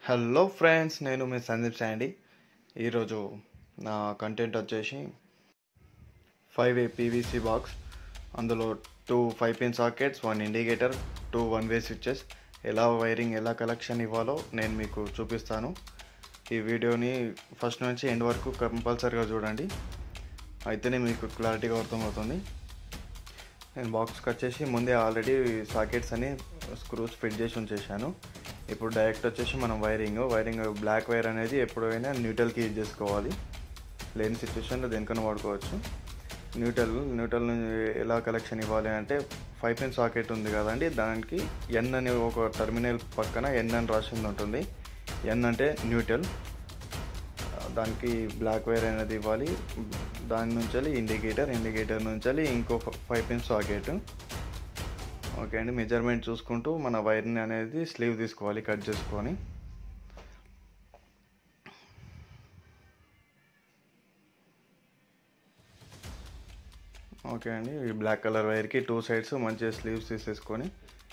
hello friends నేను మీ Sandeep Sandy ఈరోజు నా కంటెంట్ వచ్చేసి ఫైవ్ ఏ పీవీసీ బాక్స్ అందులో two five pin sockets one indicator two one way switches ఎలా వైరింగ్ ఎలా కలెక్షన్ ఇవ్వాలో నేను మీకు చూపిస్తాను ఈ వీడియోని ఫస్ట్ నుంచి ఎండ్ వరకు కంపల్సరీగా చూడండి అయితేనే మీకు క్లారిటీగా అర్థమవుతుంది నేను బాక్స్కి వచ్చేసి ముందే ఆల్రెడీ సాకెట్స్ అని స్క్రూస్ ఫిట్ చేసి ఉంచేసాను ఇప్పుడు డైరెక్ట్ వచ్చేసి మనం వైరింగ్ వైరింగ్ బ్లాక్ వైర్ అనేది ఎప్పుడైనా న్యూట్రల్కి యూజ్ చేసుకోవాలి లేని సిచ్యువేషన్లో దేనికైనా వాడుకోవచ్చు న్యూట్రల్ న్యూట్రల్ ఎలా కలెక్షన్ ఇవ్వాలి అంటే ఫైవ్ పిన్ సాకెట్ ఉంది కదండి దానికి ఎన్ అనే ఒక టర్మినల్ పక్కన ఎన్ అని రాసింది ఉంటుంది ఎన్ అంటే న్యూట్రల్ దానికి బ్లాక్ వైర్ అనేది ఇవ్వాలి దాని నుంచి ఇండికేటర్ ఇండికేటర్ నుంచి ఇంకో ఫైవ్ పిన్ సాకెట్ ఓకే అండి మెజర్మెంట్ చూసుకుంటూ మన వైర్ని అనేది స్లీవ్ తీసుకోవాలి కట్ చేసుకొని ఓకే అండి ఈ బ్లాక్ కలర్ వైర్కి టూ సైడ్స్ మంచిగా స్లీవ్స్ తీసేసుకొని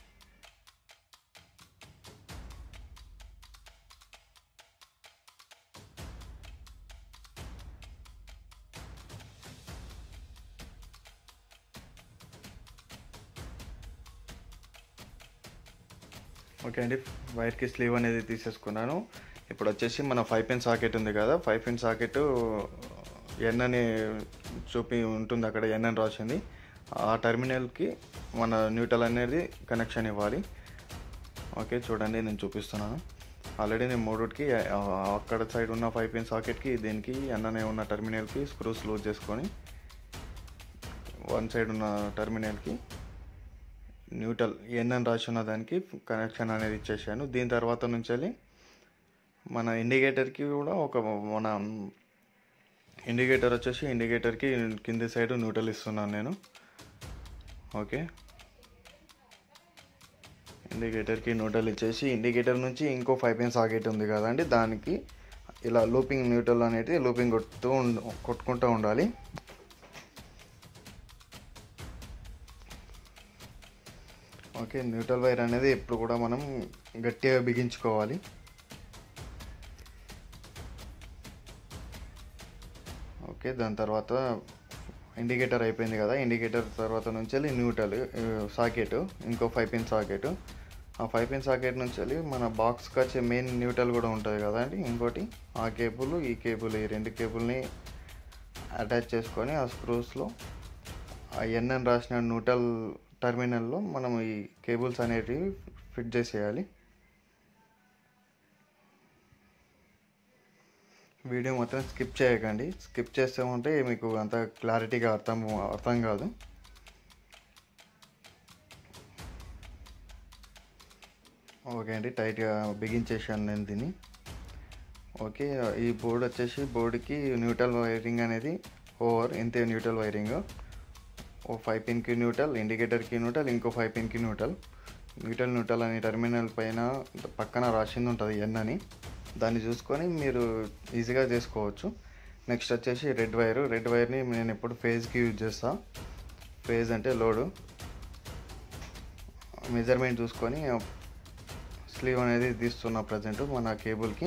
ఓకే అండి వైర్కి స్లీవ్ అనేది తీసేసుకున్నాను ఇప్పుడు వచ్చేసి మన ఫైవ్ పిన్ సాకెట్ ఉంది కదా ఫైవ్ పిన్ సాకెట్ ఎన్ అని చూపి ఉంటుంది అక్కడ ఎన్ అని రాసింది ఆ టెర్మినల్కి మన న్యూట్రల్ అనేది కనెక్షన్ ఇవ్వాలి ఓకే చూడండి నేను చూపిస్తున్నాను ఆల్రెడీ నేను మూడుకి అక్కడ సైడ్ ఉన్న ఫైవ్ పిన్ సాకెట్కి దీనికి ఎన్ అనే ఉన్న టెర్మినల్కి స్క్రూస్ లూజ్ చేసుకొని వన్ సైడ్ ఉన్న టెర్మినల్కి న్యూట్రల్ ఎన్ అని రాసి ఉన్న దానికి కనెక్షన్ అనేది ఇచ్చేసాను దీని తర్వాత నుంచి మన ఇండికేటర్కి కూడా ఒక మన ఇండికేటర్ వచ్చేసి ఇండికేటర్కి కింది సైడ్ న్యూట్రల్ ఇస్తున్నాను నేను ఓకే ఇండికేటర్కి న్యూట్రల్ ఇచ్చేసి ఇండికేటర్ నుంచి ఇంకో ఫైవ్ పిన్ సాకెట్ ఉంది కదండి దానికి ఇలా లూపింగ్ న్యూట్రల్ అనేది లూపింగ్ కొడుతూ కొట్టుకుంటూ ఉండాలి ఓకే న్యూట్రల్ వైర్ అనేది ఎప్పుడు కూడా మనం గట్టిగా బిగించుకోవాలి ఓకే దాని తర్వాత ఇండికేటర్ అయిపోయింది కదా ఇండికేటర్ తర్వాత నుంచి వెళ్ళి న్యూట్రల్ సాకెట్ ఇంకో ఫైవ్ పిన్ సాకెట్ ఆ ఫైవ్ పిన్ సాకెట్ నుంచి వెళ్ళి మన బాక్స్కి వచ్చే మెయిన్ న్యూట్రల్ కూడా ఉంటుంది కదా అండి ఇంకోటి ఆ కేబుల్ ఈ కేబుల్ ఈ రెండు కేబుల్ని అటాచ్ చేసుకొని ఆ స్క్రూస్లో ఆ ఎన్ఎన్ రాసిన న్యూట్రల్ టర్మినల్లో మనం ఈ కేబుల్స్ అనేటివి ఫిట్ చేసేయాలి వీడియో మొత్తం స్కిప్ చేయకండి స్కిప్ చేస్తే ఉంటే మీకు అంత క్లారిటీగా అర్థం అర్థం కాదు ఓకే అండి టైట్గా బిగించేసాను నేను దీన్ని ఓకే ఈ బోర్డు వచ్చేసి బోర్డుకి న్యూట్రల్ వైరింగ్ అనేది ఓవర్ ఇంతే న్యూట్రల్ వైరింగ్ ఓ ఫైవ్ పిన్కి న్యూట్రల్ ఇండికేటర్కి న్యూట్రల్ ఇంకో ఫైవ్ పిన్కి న్యూట్రల్ న్యూట్రల్ న్యూట్రల్ అని టెర్మినల్ పైన పక్కన రాసింది ఉంటుంది ఎన్ అని దాన్ని చూసుకొని మీరు ఈజీగా చేసుకోవచ్చు నెక్స్ట్ వచ్చేసి రెడ్ వైర్ రెడ్ వైర్ని నేను ఎప్పుడు ఫేజ్కి యూజ్ చేస్తా ఫేజ్ అంటే లోడు మెజర్మెంట్ చూసుకొని స్లీవ్ అనేది తీస్తున్నా ప్రజెంట్ మన కేబుల్కి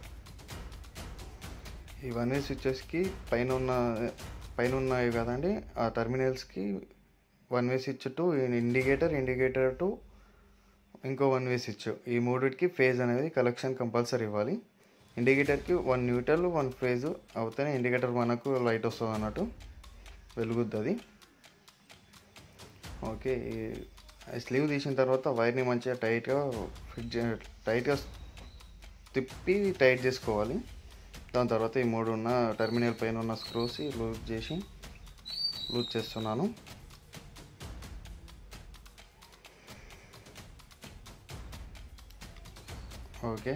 ఇవన్నీ స్విచ్చెస్కి పైన ఉన్న పైన ఉన్నాయి కదండి ఆ టర్మినల్స్కి one way switch to indicator indicator to ఇంకో వన్ వే స్విచ్ ఈ మూడిటికి ఫేజ్ అనేది కలెక్షన్ కంపల్సరీ ఇవ్వాలి ఇండికేటర్కి వన్ న్యూట్రల్ వన్ ఫేజ్ అవుతేనే ఇండికేటర్ మనకు లైట్ వస్తుంది అన్నట్టు వెలుగుద్ది ఓకే స్లీవ్ తీసిన తర్వాత వైర్ని మంచిగా టైట్గా ఫిట్ చే టైట్గా తిప్పి టైట్ చేసుకోవాలి దాని తర్వాత ఈ మూడు ఉన్న టెర్మినల్ పైన ఉన్న స్క్రూస్ లూజ్ చేసి లూజ్ చేస్తున్నాను ఓకే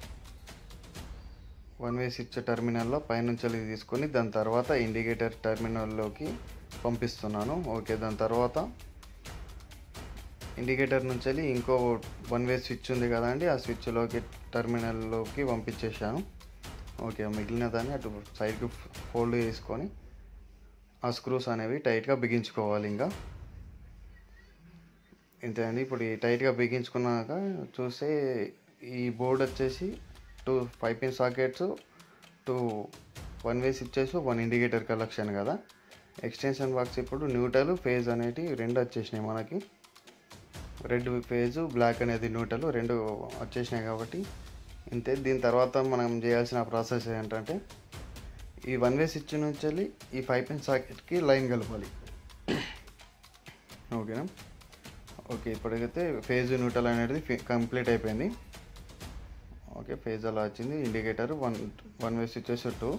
వన్ వే స్విచ్ టెర్మినల్లో పైనుంచి తీసుకొని దాని తర్వాత ఇండికేటర్ టెర్మినల్లోకి పంపిస్తున్నాను ఓకే దాని తర్వాత ఇండికేటర్ నుంచి ఇంకో వన్ వే స్విచ్ ఉంది కదండి ఆ స్విచ్లోకి టెర్మినల్లోకి పంపించేసాను ఓకే మిగిలిన దాన్ని అటు సైడ్కి ఫోల్డ్ చేసుకొని ఆ స్క్రూస్ అనేవి టైట్గా బిగించుకోవాలి ఇంకా ఇంతే అండి ఇప్పుడు ఈ టైట్గా బిగించుకున్నాక చూస్తే ఈ బోర్డ్ వచ్చేసి two five pin sockets two one ways ఇచ్చేసి వన్ ఇండికేటర్ కలెక్షన్ కదా ఎక్స్టెన్షన్ బాక్స్ ఇప్పుడు న్యూటల్ ఫేజ్ అనేటి రెండు వచ్చేసినాయి మనకి రెడ్ ఫేజ్ బ్లాక్ అనేది న్యూటల్ రెండు వచ్చేసినాయి కాబట్టి ఇంతే దీని తర్వాత మనం చేయాల్సిన ప్రాసెస్ ఏంటంటే ఈ వన్ వే స్విచ్ నుంచి వెళ్ళి ఈ ఫైవ్ పిన్ సాకెట్కి లైన్ కలపాలి ఓకేనా ఓకే ఇప్పటికైతే ఫేజ్ న్యూట్రల్ అనేది కంప్లీట్ అయిపోయింది ఓకే ఫేజ్ అలా వచ్చింది indicator one one way switches two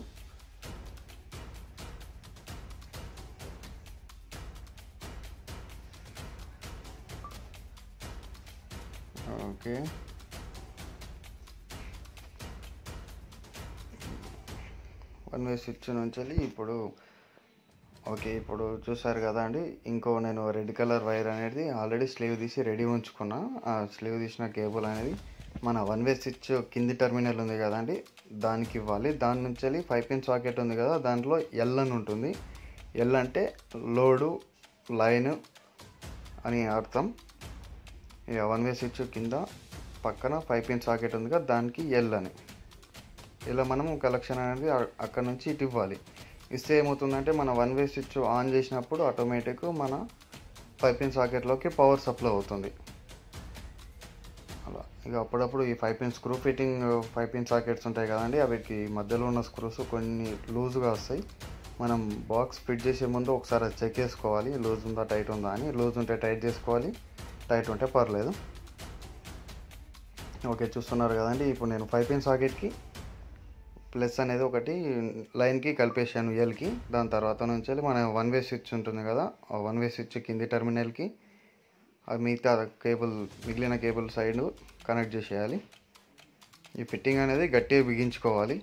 okay one way switch నుంచి వెళ్ళి ఇప్పుడు ఓకే ఇప్పుడు చూసారు కదా అండి ఇంకో నేను రెడ్ కలర్ వైర్ అనేది ఆల్రెడీ స్లీవ్ తీసి రెడీ ఉంచుకున్నా ఆ స్లీవ్ తీసిన కేబుల్ అనేది మన వన్ వే స్విచ్ కింది టర్మినల్ ఉంది కదండి దానికి ఇవ్వాలి దాని నుంచి వెళ్ళి ఫైవ్ పిన్ సాకెట్ ఉంది కదా దాంట్లో ఎల్ అని ఉంటుంది ఎల్ అంటే లోడు లైన్ అని అర్థం ఇక వన్ వే స్విచ్ కింద పక్కన ఫైవ్ పిన్ సాకెట్ ఉంది కదా దానికి ఎల్ అని ఇలా మనం కలెక్షన్ అనేది అ- అక్కడ నుంచి ఇటు ఇవ్వాలి ఇస్తే ఏమవుతుందంటే మన వన్ వే స్విచ్ ఆన్ చేసినప్పుడు ఆటోమేటిక్ మన ఫైవ్ పిన్ సాకెట్లోకి పవర్ సప్లై అవుతుంది అలా ఇక అప్పుడప్పుడు ఈ five pin screw fitting five pin sockets ఉంటాయి కదండి అవికి మధ్యలో ఉన్న స్క్రూస్ కొన్ని లూజ్గా వస్తాయి మనం బాక్స్ ఫిట్ చేసే ముందు ఒకసారి అది చెక్ చేసుకోవాలి లూజ్ ఉందా టైట్ ఉందా అని లూజ్ ఉంటే టైట్ చేసుకోవాలి టైట్ ఉంటే పర్లేదు ఓకే చూస్తున్నారు కదండి ఇప్పుడు నేను ఫైవ్ పిన్ సాకెట్కి ప్లస్ అనేది ఒకటి లైన్కి కలిపేసాను ఎల్కి దాని తర్వాత నుంచి వెళ్ళి మన వన్ వే స్విచ్ ఉంటుంది కదా ఆ వన్ వే స్విచ్ కింది టెర్మినల్కి అది మిగతా కేబుల్ మిగిలిన కేబుల్ సైడ్ కనెక్ట్ చేసేయాలి ఈ ఫిట్టింగ్ అనేది గట్టిగా బిగించుకోవాలి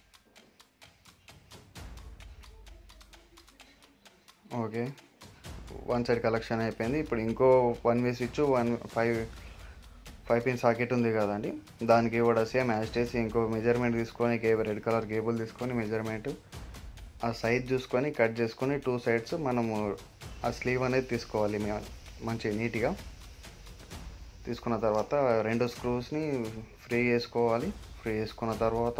ఓకే వన్ సైడ్ కలెక్షన్ అయిపోయింది ఇప్పుడు ఇంకో one way switch one five five pin socket ఉంది కదండి దానికి కూడా సేమ్ యాస్టేస్ ఇంకో మెజర్మెంట్ తీసుకొని కేబుల్ రెడ్ కలర్ కేబుల్ తీసుకొని మెజర్మెంట్ ఆ సైజ్ చూసుకొని కట్ చేసుకొని టూ సైడ్స్ మనము ఆ స్లీవ్ అనేది తీసుకోవాలి మే- మంచిగా నీట్గా తీసుకున్న తర్వాత రెండు స్క్రూస్ని ఫ్రీ చేసుకోవాలి ఫ్రీ చేసుకున్న తర్వాత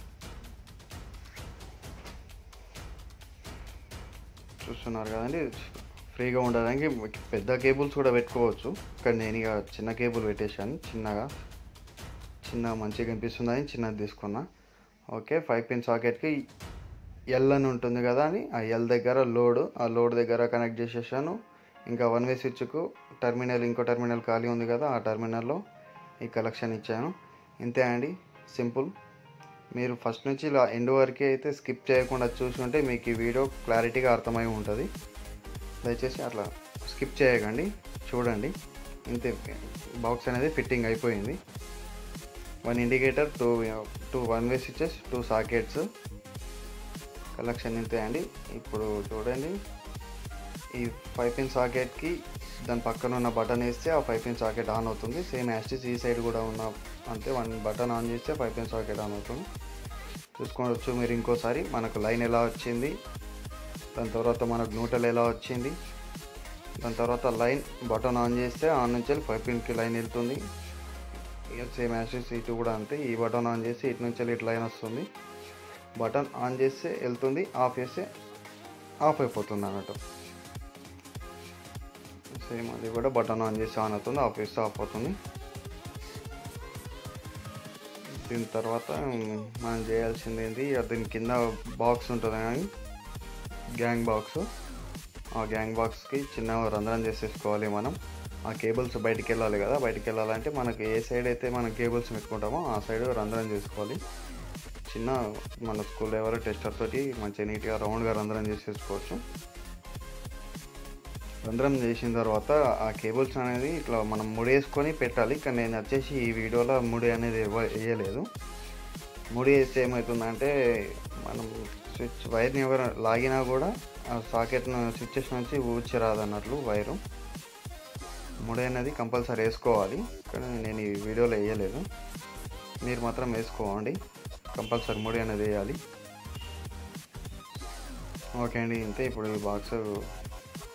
చూస్తున్నారు కదండి ఫ్రీగా ఉండడానికి పెద్ద కేబుల్స్ కూడా పెట్టుకోవచ్చు కానీ నేను ఇక చిన్న కేబుల్ పెట్టేశాను చిన్నగా చిన్న మంచిగా కనిపిస్తుందని చిన్నది తీసుకున్నా ఓకే ఫైవ్ పిన్ సాకెట్కి ఎల్ అని ఉంటుంది కదా అని ఆ ఎల్ దగ్గర లోడ్ ఆ లోడ్ దగ్గర కనెక్ట్ చేసేసాను ఇంకా వన్ వే స్విచ్కు టర్మినల్ ఇంకో టర్మినల్ ఖాళీ ఉంది కదా ఆ టర్మినల్లో ఈ కలెక్షన్ ఇచ్చాను ఇంతే అండి సింపుల్ మీరు ఫస్ట్ నుంచి ఇలా ఎండ్ వరకే అయితే స్కిప్ చేయకుండా చూసుకుంటే మీకు ఈ వీడియో క్లారిటీగా అర్థమై ఉంటుంది దయచేసి అట్లా స్కిప్ చేయకండి చూడండి ఇంతే బాక్స్ అనేది ఫిట్టింగ్ అయిపోయింది one indicator two two one way switches two sockets collection ఇంతే అండి ఇప్పుడు చూడండి ఈ ఫైవ్ పిన్ సాకెట్కి దాని పక్కన ఉన్న బటన్ వేస్తే ఆ ఫైవ్ పిన్ సాకెట్ ఆన్ అవుతుంది సేమ్ యాస్టిస్ ఈ సైడ్ కూడా ఉన్న అంతే వన్ బటన్ ఆన్ చేస్తే ఫైవ్ పిన్ సాకెట్ ఆన్ అవుతుంది చూసుకోవచ్చు మీరు ఇంకోసారి మనకు లైన్ ఎలా వచ్చింది దాని తర్వాత మనకు న్యూటల్ ఎలా వచ్చింది దాని తర్వాత లైన్ బటన్ ఆన్ చేస్తే ఆన్ నుంచి వెళ్ళి ఫైవ్ పిన్కి లైన్ వెళ్తుంది ఇక సేమ్ యాస్టిస్ ఇటు కూడా అంతే ఈ బటన్ ఆన్ చేసి ఇటు నుంచి వెళ్ళి ఇటు లైన్ వస్తుంది బటన్ ఆన్ చేస్తే వెళ్తుంది ఆఫ్ చేస్తే ఆఫ్ అయిపోతుంది అన్నట్టు సేమ్ అది కూడా బటన్ ఆన్ చేసి ఆన్ అవుతుంది ఆఫ్ చేస్తే ఆఫ్ అవుతుంది దీని తర్వాత మనం చేయాల్సింది ఏంటి దీని కింద బాక్స్ ఉంటుంది కానీ గ్యాంగ్ బాక్స్ ఆ గ్యాంగ్ బాక్స్కి చిన్న రంధ్రం చేసేసుకోవాలి మనం ఆ కేబుల్స్ బయటికి వెళ్ళాలి కదా బయటికి వెళ్ళాలంటే మనకి ఏ సైడ్ అయితే మనం కేబుల్స్ పెట్టుకుంటామో ఆ సైడ్ రంధ్రం చేసుకోవాలి చిన్న మన స్కూల్ ఎవరో టెస్టర్ తోటి మంచిగా నీట్గా రౌండ్గా రంధ్రం చేసేసుకోవచ్చు రంధ్రం చేసిన తర్వాత ఆ కేబుల్స్ అనేది ఇట్లా మనం ముడేసుకొని పెట్టాలి కానీ నేను వచ్చేసి ఈ వీడియోలో ముడి అనేది ఇవ్వ- వేయలేదు ముడి వేస్తే ఏమవుతుందంటే మనం స్విచ్ వైర్ని ఎవరు లాగినా కూడా ఆ సాకెట్ స్విచ్చెస్ నుంచి ఊడ్చి రాదన్నట్లు వైరు ముడి అనేది కంపల్సరీ వేసుకోవాలి కానీ నేను ఈ వీడియోలో వేయలేదు మీరు మాత్రం వేసుకోండి కంపల్సరీ ముడి అనేది వేయాలి ఓకే అండి ఇంతే ఇప్పుడు ఈ బాక్స్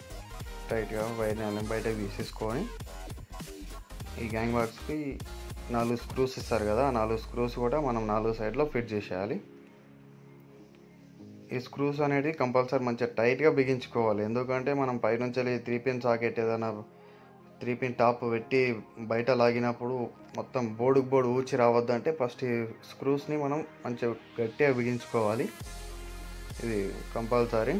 టైట్గా వైర్ని అలా బయటకు తీసేసుకొని ఈ గ్యాంగ్ బాక్స్కి నాలుగు స్క్రూస్ ఇస్తారు కదా ఆ నాలుగు స్క్రూస్ కూడా మనం నాలుగు సైడ్లో ఫిట్ చేసేయాలి ఈ స్క్రూస్ అనేది కంపల్సరీ మంచిగా టైట్గా బిగించుకోవాలి ఎందుకంటే మనం పైనుంచి త్రీ పిన్ సాకెట్ ఏదైనా త్రీ పిన్ టాప్ పెట్టి బయట లాగినప్పుడు మొత్తం బోర్డుకు బోర్డు ఊచి రావద్దంటే ఫస్ట్ ఈ స్క్రూస్ని మనం మంచిగా గట్టిగా బిగించుకోవాలి ఇది కంపల్సరీ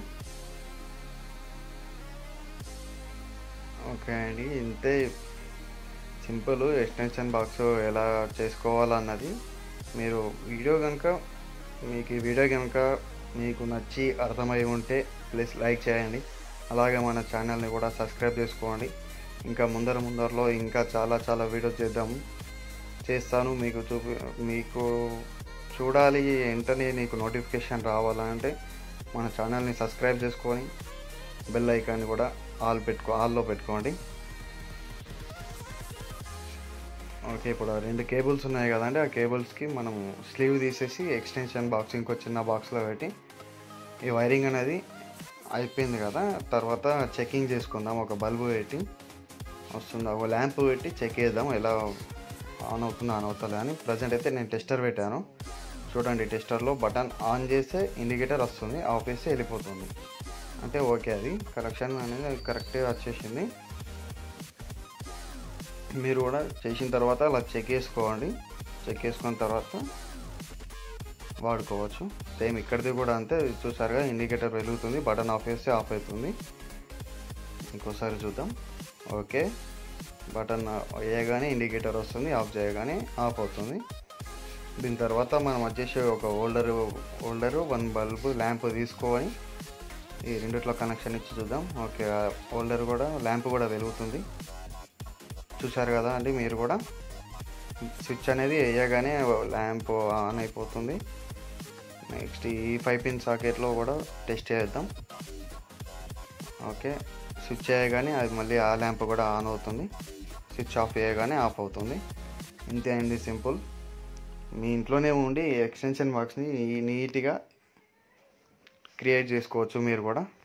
ఓకే అండి ఇంతే సింపుల్ ఎక్స్టెన్షన్ బాక్స్ ఎలా చేసుకోవాలన్నది మీరు వీడియో కనుక మీకు ఈ వీడియో కనుక మీకు నచ్చి అర్థమై ఉంటే ప్లీజ్ లైక్ చేయండి అలాగే మన ఛానల్ని కూడా సబ్స్క్రైబ్ చేసుకోండి ఇంకా ముందర ముందరలో ఇంకా చాలా చాలా వీడియోస్ చేద్దాము చేస్తాను మీకు చూపి మీకు చూడాలి వెంటనే నీకు నోటిఫికేషన్ రావాలంటే మన ఛానల్ని సబ్స్క్రైబ్ చేసుకొని బెల్ ఐకాన్ని కూడా ఆల్ పెట్టుకో ఆల్లో పెట్టుకోండి ఓకే ఇప్పుడు ఆ రెండు కేబుల్స్ ఉన్నాయి కదండి ఆ కేబుల్స్కి మనం స్లీవ్ తీసేసి ఎక్స్టెన్షన్ బాక్స్ ఇంకో చిన్న బాక్స్లో పెట్టి ఈ వైరింగ్ అనేది అయిపోయింది కదా తర్వాత చెకింగ్ చేసుకుందాం ఒక బల్బు పెట్టి వస్తుంది ఒక ల్యాంప్ పెట్టి చెక్ చేద్దాం ఎలా ఆన్ అవుతుందో ఆన్ అవుతుందో అని ప్రజెంట్ అయితే నేను టెస్టర్ పెట్టాను చూడండి టెస్టర్లో బటన్ ఆన్ చేస్తే ఇండికేటర్ వస్తుంది ఆఫ్ చేస్తే వెళ్ళిపోతుంది అంటే ఓకే అది కరెక్షన్ అనేది కరెక్ట్గా వచ్చేసింది మీరు కూడా చేసిన తర్వాత అలా చెక్ చేసుకోండి చెక్ చేసుకున్న తర్వాత వాడుకోవచ్చు సేమ్ ఇక్కడిది కూడా అంతే చూసారుగా ఇండికేటర్ వెలుగుతుంది బటన్ ఆఫ్ చేస్తే ఆఫ్ అవుతుంది ఇంకోసారి చూద్దాం ఓకే బటన్ వేయగానే ఇండికేటర్ వస్తుంది ఆఫ్ చేయగానే ఆఫ్ అవుతుంది దీని తర్వాత మనం వచ్చేసి ఒక holder holder one bulb lamp తీసుకొని ఈ రెండిట్లో కనెక్షన్ ఇచ్చి చూద్దాం ఓకే హోల్డర్ కూడా ల్యాంప్ కూడా వెలుగుతుంది చూసారు కదా అండి మీరు కూడా స్విచ్ అనేది వేయగానే ల్యాంప్ ఆన్ అయిపోతుంది నెక్స్ట్ ఈ ఫైవ్ పిన్ సాకెట్లో కూడా టెస్ట్ చేద్దాం ఓకే స్విచ్ చేయగానే అది మళ్ళీ ఆ ల్యాంప్ కూడా ఆన్ అవుతుంది స్విచ్ ఆఫ్ చేయగానే ఆఫ్ అవుతుంది ఇంతే అండి సింపుల్ మీ ఇంట్లోనే ఉండి ఎక్స్టెన్షన్ బాక్స్ని నీట్గా క్రియేట్ చేసుకోవచ్చు మీరు కూడా